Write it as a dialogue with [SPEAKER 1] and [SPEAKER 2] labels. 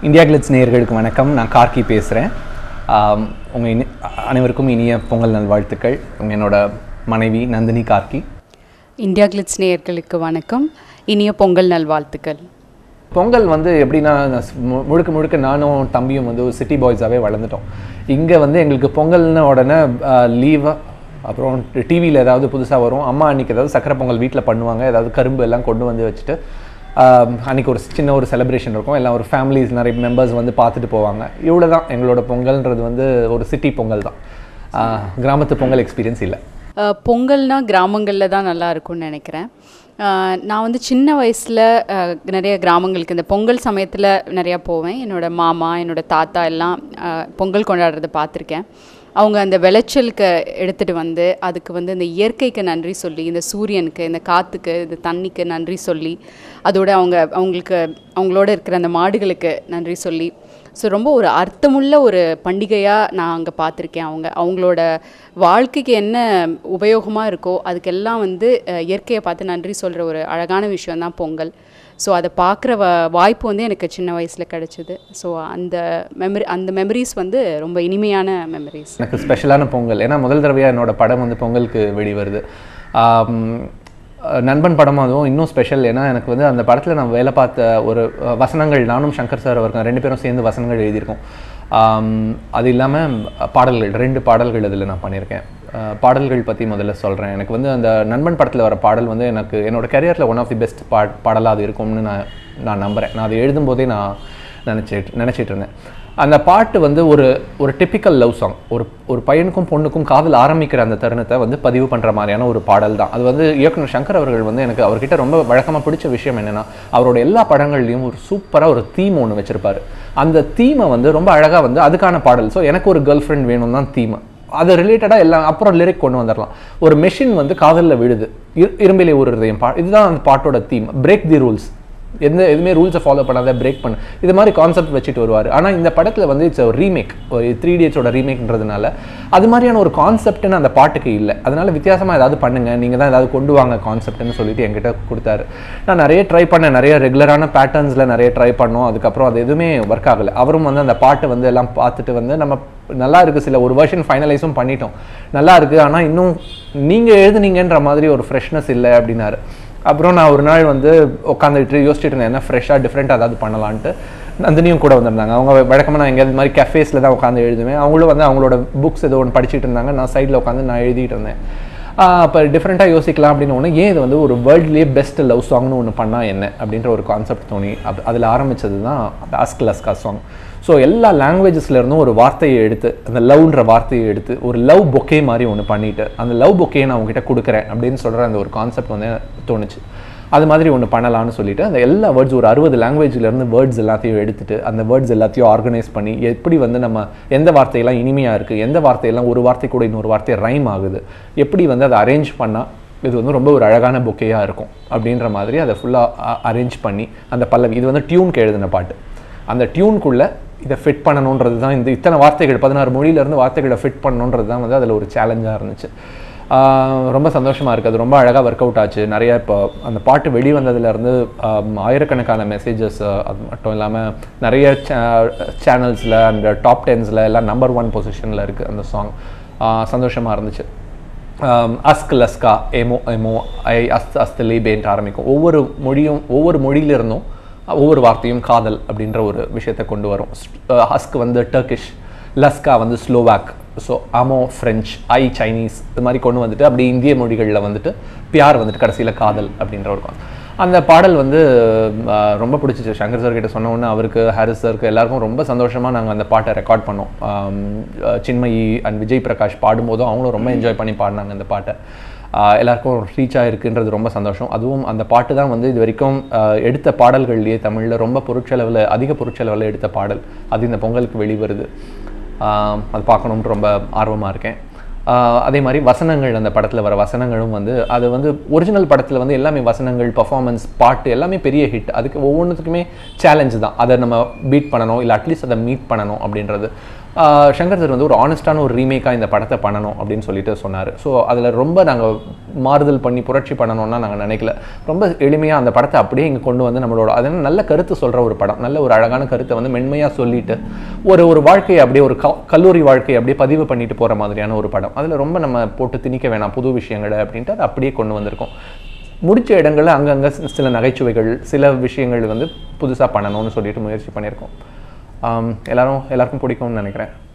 [SPEAKER 1] India glitz நேயர்களுக்கு வணக்கம் நான் கார்கி பேசுகிறேன் உங்கள் இனி அனைவருக்கும் இனிய பொங்கல் நல்வாழ்த்துக்கள் உங்க என்னோட மனைவி நந்தினி கார்கி
[SPEAKER 2] இந்தியா கிளிட்ஸ் நேயர்களுக்கு வணக்கம் இனிய பொங்கல் நல்வாழ்த்துக்கள்
[SPEAKER 1] பொங்கல் வந்து எப்படின்னா நான் ஸ்- மு- முழுக்க முழுக்க நானும் தம்பியும் வந்து சிட்டி பாய்ஸாகவே வளர்ந்துட்டோம் இங்கே வந்து எங்களுக்கு பொங்கல்னு உடனே லீவு அப்புறம் டிவியில் ஏதாவது புதுசாக வரும் அம்மா அன்னைக்கு ஏதாவது சக்கரை பொங்கல் வீட்டில் பண்ணுவாங்க ஏதாவது கரும்பு எல்லாம் கொண்டு வந்து வச்சுட்டு ஆஹ், அன்னைக்கு ஒரு சின்ன ஒரு செலிப்ரேஷன் இருக்கும் எல்லாம் ஒரு ஃபேமிலிஸ் நிறைய மெம்பர்ஸ் வந்து பார்த்துட்டு போவாங்க இவ்வளோ தான் எங்களோட பொங்கல்ன்றது வந்து ஒரு சிட்டி பொங்கல் தான் ஆஹ், கிராமத்து பொங்கல் எக்ஸ்பீரியன்ஸ் இல்லை
[SPEAKER 2] அஹ், பொங்கல்னா கிராமங்களில் தான் நல்லா இருக்கும்னு நினைக்கிறேன் அஹ், நான் வந்து சின்ன வயசில் நிறைய கிராமங்களுக்கு இந்த பொங்கல் சமயத்தில் நிறையா போவேன் என்னோட மாமா என்னோட தாத்தா எல்லாம் அஹ், பொங்கல் கொண்டாடுறதை பார்த்துருக்கேன் அவங்க அந்த விளைச்சலுக்கு எடுத்துகிட்டு வந்து அதுக்கு வந்து இந்த இயற்கைக்கு நன்றி சொல்லி இந்த சூரியனுக்கு இந்த காற்றுக்கு இந்த தண்ணிக்கு நன்றி சொல்லி அதோட அவங்க அவங்களுக்கு அவங்களோட இருக்கிற அந்த மாடுகளுக்கு நன்றி சொல்லி ஸோ ரொம்ப ஒரு அர்த்தமுள்ள ஒரு பண்டிகையாக நான் அங்கே பார்த்துருக்கேன் அவங்க அவங்களோட வாழ்க்கைக்கு என்ன உபயோகமாக இருக்கோ அதுக்கெல்லாம் வந்து அஹ், இயற்கையை பார்த்து நன்றி சொல்கிற ஒரு அழகான விஷயம்தான் பொங்கல் ஸோ அதை பார்க்குற வ வாய்ப்பு வந்து எனக்கு சின்ன வயசில் கிடச்சிது ஸோ அந்த மெமரி அந்த மெமரிஸ் வந்து ரொம்ப இனிமையான மெமரிஸ்
[SPEAKER 1] எனக்கு ஸ்பெஷலான பொங்கல் ஏன்னா முதல் தடவையாக என்னோட படம் வந்து பொங்கலுக்கு வெளிவருது ஆம், அஹ் நண்பன் படமும் அதுவும் இன்னும் ஸ்பெஷல் ஏன்னா எனக்கு வந்து அந்த படத்தில் நான் வேலை பார்த்த ஒரு அஹ், வசனங்கள் நானும் சங்கர் சார் அவருக்கு ரெண்டு பேரும் சேர்ந்து வசனங்கள் எழுதியிருக்கோம் ஆம், அது இல்லாமல் பாடல்கள் ரெண்டு பாடல்கள் இதில் நான் பண்ணியிருக்கேன் அஹ், பாடல்கள் பற்றி முதல்ல சொல்கிறேன் எனக்கு வந்து அந்த நண்பன் படத்தில் வர பாடல் வந்து எனக்கு என்னோட கரியரில் ஒன் ஆஃப் தி பெஸ்ட் பா பாடலாக அது இருக்கும்னு நான் நான் நம்புகிறேன் நான் அதை எழுதும்போதே நான் நினச்சிட்டு நினச்சிட்டு இருந்தேன் அந்த பாட்டு வந்து ஒரு ஒரு டிப்பிக்கல் லவ் சாங் ஒரு ஒரு பையனுக்கும் பொண்ணுக்கும் காதல் ஆரம்பிக்கிற அந்த தருணத்தை வந்து பதிவு பண்ணுற மாதிரியான ஒரு பாடல் தான் அது வந்து இயக்குனர் சங்கர் அவர்கள் வந்து எனக்கு அவர்கிட்ட ரொம்ப வழக்கமாக பிடிச்ச விஷயம் என்னென்னா அவரோட எல்லா படங்கள்லையும் ஒரு சூப்பராக ஒரு தீம் ஒன்று வச்சிருப்பாரு அந்த தீமை வந்து ரொம்ப அழகாக வந்து அதுக்கான பாடல் ஸோ எனக்கு ஒரு கேர்ள் ஃப்ரெண்ட் வேணும் தான் தீமை அது ரிலேட்டடாக எல்லாம் அப்புறம் லிரிக் கொண்டு வந்துடலாம் ஒரு மெஷின் வந்து காதலில் விழுது இரு- இரும்பிலே ஒரு இதயம் பா இதுதான் அந்த பாட்டோட தீம் பிரேக் தி ரூல்ஸ் எந்த எதுவுமே ரூல்ஸை ஃபாலோ பண்ணாத பிரேக் பண்ணு இது மாதிரி கான்செப்ட் வச்சுட்டு வருவார் ஆனால் இந்த படத்தில் வந்து இட்ஸ் ஒரு ரீமேக் ஒரு த்ரீ டேட்ஸோட ரீமேக்ன்றதுனால அது மாதிரியான ஒரு கான்செப்ட்னு அந்த பாட்டுக்கு இல்லை அதனால வித்தியாசமாக ஏதாவது பண்ணுங்க நீங்கள் தான் ஏதாவது கொண்டு வாங்க கான்செப்ட்னு சொல்லிட்டு என்கிட்ட கொடுத்தாரு நான் நிறைய ட்ரை பண்ணேன் நிறைய ரெகுலரான பேட்டர்ன்ஸில் நிறைய ட்ரை பண்ணோம் அதுக்கப்புறம் அது எதுவுமே ஒர்க் ஆகலை அவரும் வந்து அந்த பாட்டை வந்து எல்லாம் பார்த்துட்டு வந்து நம்ம நல்லா இருக்கு சில ஒரு வெர்ஷன் ஃபைனலைஸும் பண்ணிட்டோம் நல்லா இருக்கு ஆனால் இன்னும் நீங்கள் எழுதுனீங்கன்ற மாதிரி ஒரு ஃப்ரெஷ்னஸ் இல்லை அப்படின்னாரு அப்புறம் நான் ஒரு நாள் வந்து உட்காந்துட்டு யோசிச்சுட்டு இருந்தேன் என்ன ஃப்ரெஷ்ஷாக டிஃப்ரெண்ட்டாக ஏதாவது பண்ணலான்ட்டு நந்தினியும் கூட வந்திருந்தாங்க அவங்க வழக்கமாக நான் எங்கேயாவது மாதிரி கஃபேஸில் தான் உட்காந்து எழுதுவேன் அவங்களும் வந்து அவங்களோட புக்ஸ் ஏதோ ஒன்று படிச்சுட்டு இருந்தாங்க நான் சைடில் உட்காந்து நான் எழுதிட்டு இருந்தேன் அப்போ டிஃப்ரெண்ட்டாக யோசிக்கலாம் அப்படின்னு ஒன்று ஏன் இது வந்து ஒரு வேர்ல்ட்லேயே பெஸ்ட் லவ் சாங்னு ஒன்று பண்ணால் என்ன அப்படின்ற ஒரு கான்செப்ட் தோணி அது அதில் ஆரம்பிச்சது தான் அஸ்க் லஸ்கா சாங் ஸோ எல்லா லாங்குவேஜஸ்ல இருந்தும் ஒரு வார்த்தையை எடுத்து அந்த லவ்ன்ற வார்த்தையை எடுத்து ஒரு லவ் பொக்கே மாதிரி ஒன்று பண்ணிட்டு அந்த லவ் பொக்கே நான் உங்ககிட்ட கொடுக்குறேன் அப்படின்னு சொல்கிற அந்த ஒரு கான்செப்ட் வந்து தோணுச்சு அது மாதிரி ஒன்று பண்ணலாம்னு சொல்லிட்டு அந்த எல்லா வேர்ட்ஸ் ஒரு அறுபது லாங்குவேஜ்லேருந்து வேர்ட்ஸ் எல்லாத்தையும் எடுத்துட்டு அந்த வேர்ட்ஸ் எல்லாத்தையும் ஆர்கனைஸ் பண்ணி எப்படி வந்து நம்ம எந்த வார்த்தையெல்லாம் இனிமையாக இருக்குது எந்த வார்த்தையெல்லாம் ஒரு வார்த்தை கூட இன்னொரு வார்த்தை ரைம் ஆகுது எப்படி வந்து அதை அரேஞ்ச் பண்ணால் இது வந்து ரொம்ப ஒரு அழகான பொக்கேயாக இருக்கும் அப்படின்ற மாதிரி அதை ஃபுல்லாக அரேஞ்ச் பண்ணி அந்த பல்லவி இது வந்து டியூனுக்கு எழுதின பாட்டு அந்த டியூனுக்குள்ளே இதை ஃபிட் பண்ணணுன்றது தான் இந்த இத்தனை வார்த்தைகள் பதினாறு மொழியிலேருந்து வார்த்தைகளை ஃபிட் பண்ணணுன்றது தான் வந்து அதில் ஒரு சேலஞ்சாக இருந்துச்சு ஆஹ் ரொம்ப சந்தோஷமாக இருக்குது அது ரொம்ப அழகாக ஒர்க் அவுட் ஆச்சு நிறைய இப்போ அந்த பாட்டு வெளிவந்ததுலேருந்து ஆயிரக்கணக்கான மெசேஜஸ் அது மட்டும் இல்லாமல் நிறைய சேனல்ஸில் அந்த டாப் டென்ஸில் எல்லாம் நம்பர் ஒன் பொசிஷனில் இருக்குது அந்த சாங் சந்தோஷமாக இருந்துச்சு ஆம், அஸ்க் லஸ்கா எமோ எமோ ஐ அஸ்த் அஸ்தலி பேன்ட்டு ஆரம்பிக்கும் ஒவ்வொரு மொழியும் ஒவ்வொரு மொழியிலிருந்தும் ஒவ்வொரு வார்த்தையும் காதல் அப்படின்ற ஒரு விஷயத்தை கொண்டு வரும் ஹஸ்க் வந்து டர்கிஷ் லஸ்கா வந்து ஸ்லோவாக் ஸோ அமோ ஃப்ரெஞ்ச் ஐ சைனீஸ் இது மாதிரி கொண்டு வந்துட்டு அப்படி இந்திய மொழிகளில் வந்துட்டு பியார் வந்துட்டு கடைசியில் காதல் அப்படின்ற ஒரு con- அந்த பாடல் வந்து ஆஹ், ரொம்ப பிடிச்சிச்சு சங்கர் சார் கிட்ட சொன்ன உடனே அவருக்கு ஹாரிஸ் சாருக்கு எல்லாருக்கும் ரொம்ப சந்தோஷமாக நாங்கள் அந்த பாட்டை ரெக்கார்ட் பண்ணோம் ஆம், அஹ், சின்மயி அண்ட் விஜய் பிரகாஷ் பாடும்போதும் அவங்களும் ரொம்ப என்ஜாய் பண்ணி பாடினாங்க அந்த பாட்டை ஆஹ், எல்லாருக்கும் ரீச் ஆகிருக்குன்றது ரொம்ப சந்தோஷம் அதுவும் அந்த பாட்டு தான் வந்து இது வரைக்கும் ஆஹ், எடுத்த பாடல்கள்லேயே தமிழில் ரொம்ப பொருட்செலவில் அதிக பொருட்செலவில் எடுத்த பாடல் அது இந்த பொங்கலுக்கு வெளிவருது ஆஹ், அது பார்க்கணும்னு ரொம்ப ஆர்வமாக இருக்கேன் ஆஹ் அதே மாதிரி வசனங்கள் அந்த படத்தில் வர வசனங்களும் வந்து அது வந்து ஒரிஜினல் படத்தில் வந்து எல்லாமே வசனங்கள் பர்ஃபார்மன்ஸ் பாட்டு எல்லாமே பெரிய ஹிட் அதுக்கு ஒவ்வொன்றுத்துக்குமே சேலஞ்ச் தான் அதை நம்ம பீட் பண்ணணும் இல்லை அட்லீஸ்ட் அதை மீட் பண்ணணும் அப்படின்றது ஆஹ் சங்கர் சார் வந்து ஒரு ஆனஸ்டான ஒரு ரீமேக்காக இந்த படத்தை பண்ணணும் அப்படின்னு சொல்லிட்டு சொன்னார் ஸோ அதில் ரொம்ப நாங்கள் மாறுதல் பண்ணி புரட்சி பண்ணணும்னா நாங்கள் நினைக்கல ரொம்ப எளிமையாக அந்த படத்தை அப்படியே இங்கே கொண்டு வந்து நம்மளோட அது என்ன நல்ல கருத்து சொல்கிற ஒரு படம் நல்ல ஒரு அழகான கருத்தை வந்து மென்மையாக சொல்லிட்டு ஒரு ஒரு வாழ்க்கையை அப்படியே ஒரு க- கல்லூரி வாழ்க்கையை அப்படியே பதிவு பண்ணிட்டு போகிற மாதிரியான ஒரு படம் அதில் ரொம்ப நம்ம போட்டு திணிக்க வேணாம் புது விஷயங்களை அப்படின்ட்டு அதை அப்படியே கொண்டு வந்திருக்கோம் முடிச்ச இடங்களில் அங்கங்கே சில நகைச்சுவைகள் சில விஷயங்கள் வந்து புதுசாக பண்ணணும்னு சொல்லிட்டு முயற்சி பண்ணியிருக்கோம் ஆம், எல்லாரும் எல்லாருக்கும் பிடிக்கும்னு நினைக்கிறேன்